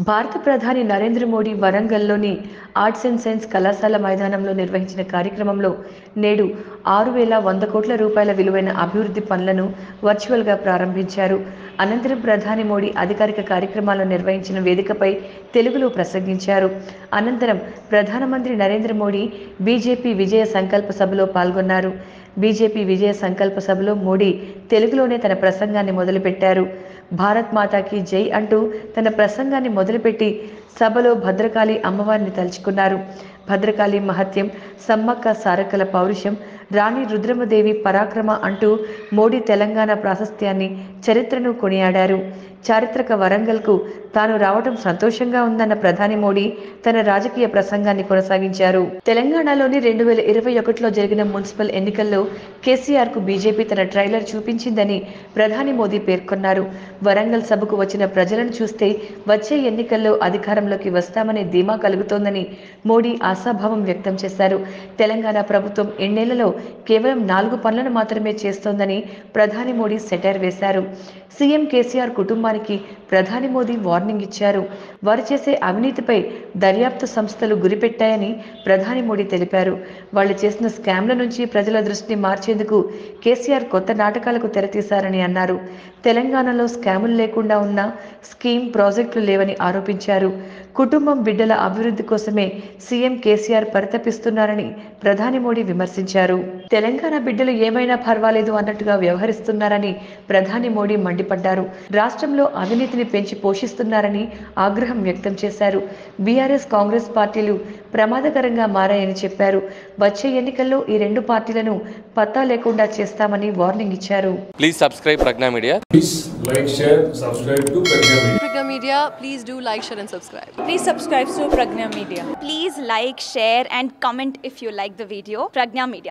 భారత ప్రధాని నరేంద్ర మోడీ వరంగల్లోని ఆర్ట్స్ అండ్ సైన్స్ కళాశాల మైదానంలో నిర్వహించిన కార్యక్రమంలో నేడు ఆరు వేల వంద కోట్ల రూపాయల విలువైన అభివృద్ధి పనులను వర్చువల్గా ప్రారంభించారు అనంతరం ప్రధాని మోడీ అధికారిక కార్యక్రమాలను నిర్వహించిన వేదికపై తెలుగులో ప్రసంగించారు అనంతరం ప్రధానమంత్రి నరేంద్ర మోడీ బీజేపీ విజయ సంకల్ప సభలో పాల్గొన్నారు బీజేపీ విజయ సంకల్ప సభలో మోడీ తెలుగులోనే తన ప్రసంగాన్ని మొదలుపెట్టారు భారత్ మాతాకి జై అంటూ తన ప్రసంగాన్ని మొదలుపెట్టి సభలో భద్రకాళి అమ్మవారిని తలుచుకున్నారు భద్రకాళి మహత్యం సమ్మక్క సారక్కల పౌరుషం రాణి రుద్రమదేవి పరాక్రమ అంటూ మోడీ తెలంగాణ ప్రాశస్త్యాన్ని చరిత్రను కొనియాడారు చారిత్రక వరంగల్కు తాను రావటం సంతోషంగా ఉందన్న ప్రధాని మోడీ తన రాజకీయ ప్రసంగాన్ని కొనసాగించారు తెలంగాణలోని రెండు వేల ఇరవై ఒకటిలో జరిగిన మున్సిపల్ ఎన్నికల్లో కేసీఆర్ కు బీజేపీ తన ట్రైలర్ చూపించిందని ప్రధాని మోదీ పేర్కొన్నారు వరంగల్ సభకు వచ్చిన ప్రజలను చూస్తే వచ్చే ఎన్నికల్లో అధికారంలోకి వస్తామనే ధీమా కలుగుతోందని మోడీ ఆశాభావం వ్యక్తం చేశారు తెలంగాణ ప్రభుత్వం ఎన్నేళ్లలో కేవలం నాలుగు పనులను మాత్రమే చేస్తోందని ప్రధాని మోడీ సెటైర్ వేశారు సీఎం కేసీఆర్ కుటుంబానికి ప్రధాని మోదీ వార్నింగ్ ఇచ్చారు వారు చేసే అవినీతిపై దర్యాప్తు సంస్థలు గురిపెట్టాయని ప్రధాని మోడీ తెలిపారు వాళ్ళు చేసిన స్కామ్ల నుంచి ప్రజల దృష్టిని మార్చేందుకు కేసీఆర్ కొత్త నాటకాలకు తెరతీశారని అన్నారు తెలంగాణలో స్కాములు లేకుండా ఉన్న స్కీమ్ ప్రాజెక్టులు లేవని ఆరోపించారు కుటుంబం బిడ్డల అభివృద్ధి కోసమే సీఎం కేసీఆర్ పరితపిస్తున్నారని ప్రధాని మోడీ విమర్శించారు తెలంగాణ బిడ్డలు ఏమైనా పర్వాలేదు అన్నట్టుగా వ్యవహరిస్తున్నారని ప్రధాని మోడీ మండిపడ్డారు రాష్ట్రంలో అవినీతిని పెంచి పోషిస్తున్నారని ఆగ్రహం వ్యక్తం చేశారు బీఆర్ఎస్ కాంగ్రెస్ పార్టీలు ప్రమాదకరంగా మారాయని చెప్పారు వచ్చే ఎన్నికల్లో ఈ రెండు పార్టీలను పత్తా లేకుండా చేస్తామని వార్నింగ్ ఇచ్చారు Please subscribe Pragna Media. Please like, share, subscribe to Pragya Media. Pragya Media, please do like, share, and subscribe. Please subscribe to Pragna Media. Please like, share, and comment if you like the video. Pragna Media.